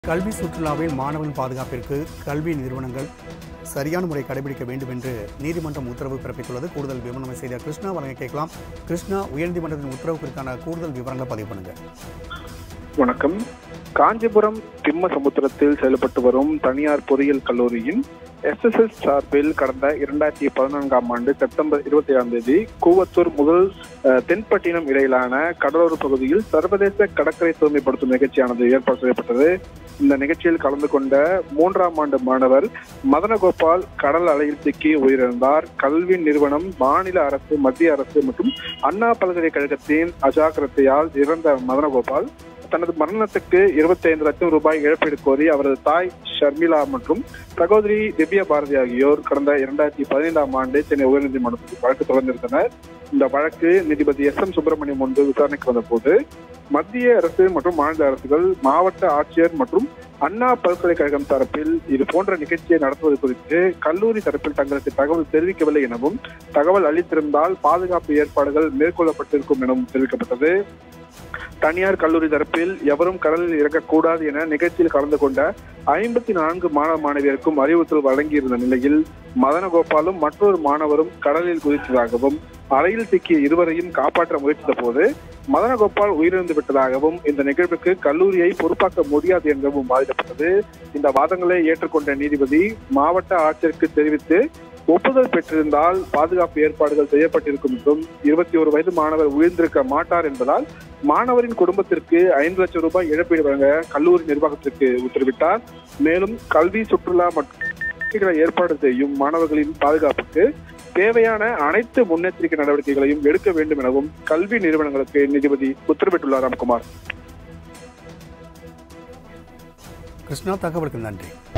கல்வி சுற்றுலாவில் மாணவன் பாதுகாப்பிற்கு கல்வி நிறுவனங்கள் சரியான முறை கடைபிடிக்க வேண்டும் என்று நீதிமன்றம் உத்தரவு பிறப்பித்துள்ளது கூடுதல் விவரம் செய்தியாளர் கிருஷ்ணா வழங்க கேட்கலாம் கிருஷ்ணா உயர்நீதிமன்றத்தின் உத்தரவு குறித்தான கூடுதல் விவரங்களை பதிவு பண்ணுங்க வணக்கம் காஞ்சிபுரம் திம்ம சமுத்திரத்தில் செயல்பட்டு வரும் தனியார் பொறியியல் கல்லூரியின் எஸ்எஸ்எஸ் சார்பில் கடந்த இரண்டாயிரத்தி பதினான்காம் ஆண்டு செப்டம்பர் இருபத்தி ஏழாம் தேதி கூவத்தூர் முதல் அஹ், தென்பட்டினம் இடையிலான கடலோர பகுதியில் சர்வதேச கடற்கரை தூய்மைப்படுத்தும் நிகழ்ச்சியானது ஏற்பாடு செய்யப்பட்டது இந்த நிகழ்ச்சியில் கலந்து கொண்ட மூன்றாம் ஆண்டு மாணவர் மதனகோபால் கடல் அலையில் சிக்கி உயிரிழந்தார் கல்வி நிறுவனம் மாநில அரசு மத்திய அரசு மற்றும் அண்ணா பல்கலைக்கழகத்தின் அஜாக்கிரதையால் இறந்த மதனகோபால் தனது மரணத்துக்கு 25 லட்சம் ரூபாய் இழப்பீடு கோரி அவரது தாய் ஷர்மிளா மற்றும் சகோதரி திவ்யா பாரதி ஆகியோர் கடந்த இரண்டாயிரத்தி பதினைந்தாம் ஆண்டு சென்னை உயர்நீதிமன்றத்தில் வழக்கு தொடர்ந்திருந்தனர் இந்த வழக்கு நீதிபதி எஸ் எம் சுப்பிரமணியம் முன்பு விசாரணைக்கு வந்தபோது மத்திய அரசு மற்றும் மாநில அரசுகள் மாவட்ட ஆட்சியர் மற்றும் அண்ணா பல்கலைக்கழகம் தரப்பில் இது போன்ற நிகழ்ச்சியை நடத்துவது குறித்து கல்லூரி தரப்பில் தங்களுக்கு தகவல் தெரிவிக்கவில்லை எனவும் தகவல் அளித்திருந்தால் பாதுகாப்பு ஏற்பாடுகள் மேற்கொள்ளப்பட்டிருக்கும் எனவும் தெரிவிக்கப்பட்டது தனியார் கல்லூரி தரப்பில் எவரும் கடலில் இறக்கக்கூடாது என நிகழ்ச்சியில் கலந்து கொண்ட ஐம்பத்தி நான்கு மாணவ மாணவியருக்கும் அறிவுறுத்தல் வழங்கியிருந்த நிலையில் மதனகோபாலும் மற்றொரு மாணவரும் கடலில் குதித்ததாகவும் அறையில் சிக்கிய இருவரையும் காப்பாற்ற முயற்சித்த போது மதனகோபால் உயிரிழந்து விட்டதாகவும் இந்த நிகழ்வுக்கு கல்லூரியை பொறுப்பாக்க முடியாது எனவும் வாதிடப்பட்டது இந்த வாதங்களை ஏற்றுக்கொண்ட நீதிபதி மாவட்ட ஆட்சியருக்கு தெரிவித்து ஒப்புதல் பெற்றிருந்தால் பாதுகாப்பு ஏற்பாடுகள் செய்யப்பட்டிருக்கும் என்றும் இருபத்தி ஒரு வயது மாணவர் உயிர்ந்திருக்க மாட்டார் என்பதால் மாணவரின் குடும்பத்திற்கு ஐந்து லட்சம் ரூபாய் இழப்பீடு வழங்க கல்லூரி நிர்வாகத்திற்கு உத்தரவிட்டார் மேலும் கல்வி சுற்றுலா மற்றும் ஏற்பாடு செய்யும் மாணவர்களின் பாதுகாப்புக்கு தேவையான அனைத்து முன்னெச்சரிக்கை நடவடிக்கைகளையும் எடுக்க வேண்டும் எனவும் கல்வி நிறுவனங்களுக்கு நீதிபதி உத்தரவிட்டுள்ளார் ராம்குமார் கிருஷ்ணா தகவலுக்கு நன்றி